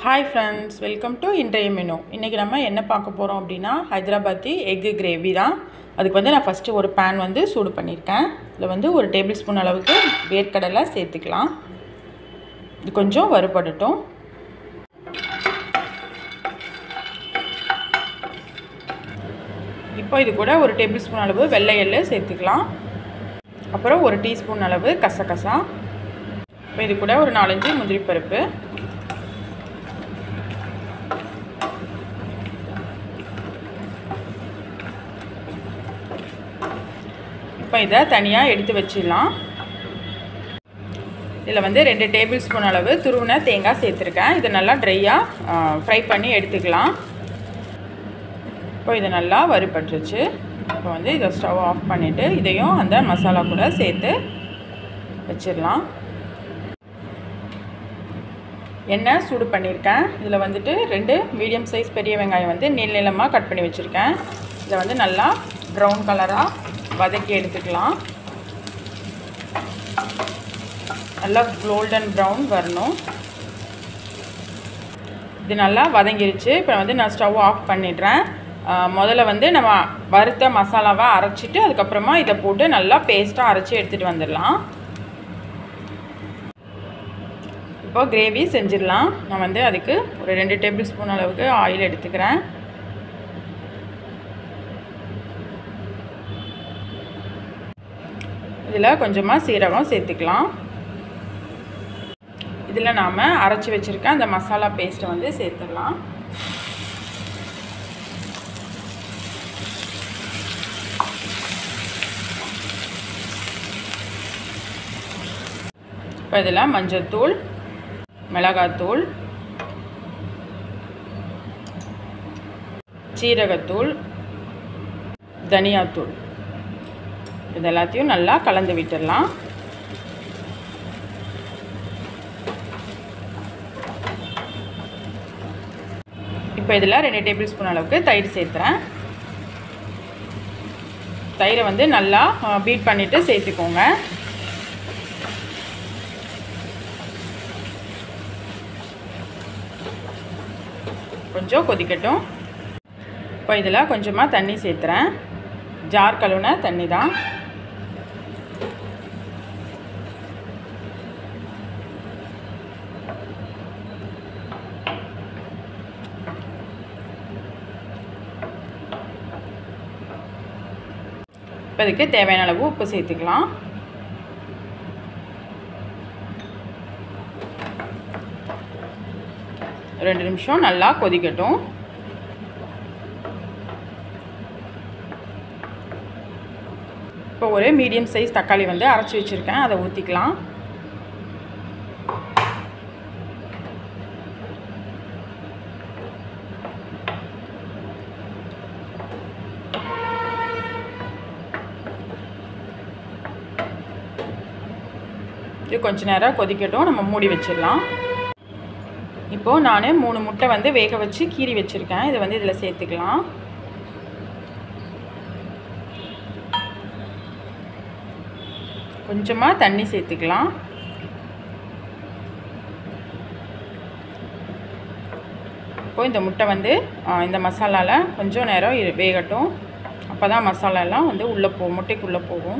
hi friends welcome to இன்றைய menu இன்றைக்கி நம்ம என்ன பார்க்க போகிறோம் அப்படின்னா ஹைதராபாத்தி எக்கு கிரேவி தான் அதுக்கு வந்து நான் ஃபஸ்ட்டு ஒரு பேன் வந்து சூடு பண்ணியிருக்கேன் இதில் வந்து ஒரு டேபிள் ஸ்பூன் அளவுக்கு வேர்க்கடலை சேர்த்துக்கலாம் இது கொஞ்சம் வறுபடட்டும் இப்போ இது கூட ஒரு டேபிள் ஸ்பூன் அளவு வெள்ளை எள்ளு சேர்த்துக்கலாம் அப்புறம் ஒரு டீஸ்பூன் அளவு கசகசா இப்போ இது கூட ஒரு நாலஞ்சு முந்திரி பருப்பு இப்போ இதை தனியாக எடுத்து வச்சிடலாம் இதில் வந்து ரெண்டு டேபிள் ஸ்பூன் அளவு துருவின தேங்காய் சேர்த்துருக்கேன் இதை நல்லா ட்ரையாக ஃப்ரை பண்ணி எடுத்துக்கலாம் இப்போ இதை நல்லா வறுபட்டுருச்சு இப்போ வந்து இதை ஸ்டவ் ஆஃப் பண்ணிவிட்டு இதையும் அந்த மசாலா கூட சேர்த்து வச்சிடலாம் எண்ணெய் சூடு பண்ணியிருக்கேன் இதில் வந்துட்டு ரெண்டு மீடியம் சைஸ் பெரிய வெங்காயம் வந்து நீள நீளமாக கட் பண்ணி வச்சுருக்கேன் இதை வந்து நல்லா ப்ரௌன் கலராக வதக்கி எடுத்துக்கலாம் நல்லா கோல்டன் ப்ரௌன் வரணும் இது நல்லா வதங்கிருச்சு இப்போ வந்து நான் ஸ்டவ் ஆஃப் பண்ணிடுறேன் முதல்ல வந்து நம்ம வறுத்த மசாலாவை அரைச்சிட்டு அதுக்கப்புறமா இதை போட்டு நல்லா பேஸ்ட்டாக அரைச்சி எடுத்துகிட்டு வந்துடலாம் இப்போ கிரேவி செஞ்சிடலாம் நான் வந்து அதுக்கு ஒரு ரெண்டு டேபிள் ஸ்பூன் அளவுக்கு ஆயில் எடுத்துக்கிறேன் இதில் கொஞ்சமாக சீரகம் சேர்த்துக்கலாம் இதில் நாம் அரைச்சி வச்சுருக்க அந்த மசாலா பேஸ்ட்டை வந்து சேர்த்துடலாம் இப்போ இதில் மஞ்சத்தூள் மிளகாத்தூள் சீரகத்தூள் தனியாத்தூள் இது எல்லாத்தையும் நல்லா கலந்து விட்டுடலாம் இப்போ இதில் ரெண்டு டேபிள் ஸ்பூன் அளவுக்கு தயிர் சேர்த்துறேன் தயிரை வந்து நல்லா பீட் பண்ணிவிட்டு சேர்த்துக்கோங்க கொஞ்சம் கொதிக்கட்டும் இப்போ இதில் கொஞ்சமாக தண்ணி சேர்த்துறேன் ஜார் கழுவுன தண்ணி தான் இப்போ இதுக்கு தேவையான அளவு உப்பு சேர்த்துக்கலாம் ரெண்டு நிமிஷம் நல்லா கொதிக்கட்டும் இப்போ ஒரு மீடியம் சைஸ் தக்காளி வந்து அரைச்சி வச்சுருக்கேன் அதை ஊற்றிக்கலாம் இது கொஞ்ச நேரம் கொதிக்கட்டும் நம்ம மூடி வச்சிடலாம் இப்போது நான் மூணு முட்டை வந்து வேக வச்சு கீறி வச்சுருக்கேன் இதை வந்து இதில் சேர்த்துக்கலாம் கொஞ்சமாக தண்ணி சேர்த்துக்கலாம் இப்போது இந்த முட்டை வந்து இந்த மசாலாவில் கொஞ்சம் நேரம் வேகட்டும் அப்போ தான் மசாலாலாம் வந்து உள்ளே போகும் முட்டைக்குள்ளே போகும்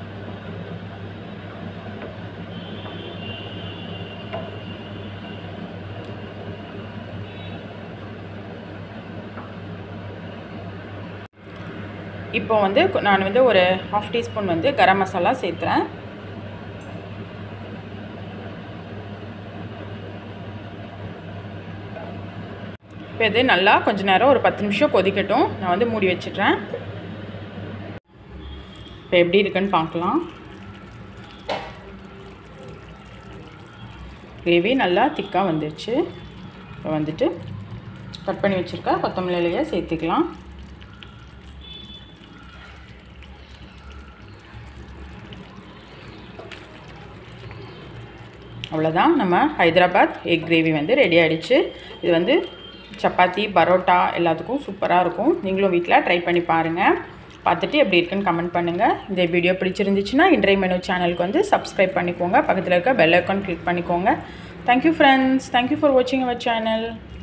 இப்போ வந்து நான் வந்து ஒரு ஹாஃப் டீஸ்பூன் வந்து கரம் மசாலா சேர்த்துறேன் இப்போ இது நல்லா கொஞ்ச நேரம் ஒரு பத்து நிமிஷம் கொதிக்கட்டும் நான் வந்து மூடி வச்சிட்றேன் இப்போ எப்படி இருக்குன்னு பார்க்கலாம் கிரேவி நல்லா திக்காக வந்துடுச்சு இப்போ வந்துட்டு கட் பண்ணி வச்சுருக்க கொத்தமல்லி இலையை சேர்த்துக்கலாம் அவ்வளோதான் நம்ம ஹைதராபாத் எக் கிரேவி வந்து ரெடி ஆகிடுச்சு இது வந்து சப்பாத்தி பரோட்டா எல்லாத்துக்கும் சூப்பராக இருக்கும் நீங்களும் வீட்டில் ட்ரை பண்ணி பாருங்கள் பார்த்துட்டு எப்படி இருக்குன்னு கமெண்ட் பண்ணுங்கள் இந்த வீடியோ பிடிச்சிருந்துச்சுன்னா இன்றைய மெனு சேனலுக்கு வந்து சப்ஸ்கிரைப் பண்ணிக்கோங்க பக்கத்தில் இருக்க பெல் ஐக்கான் கிளிக் பண்ணிக்கோங்க தேங்க்யூ ஃப்ரெண்ட்ஸ் தேங்க்யூ ஃபார் வாட்சிங் அவர் சேனல்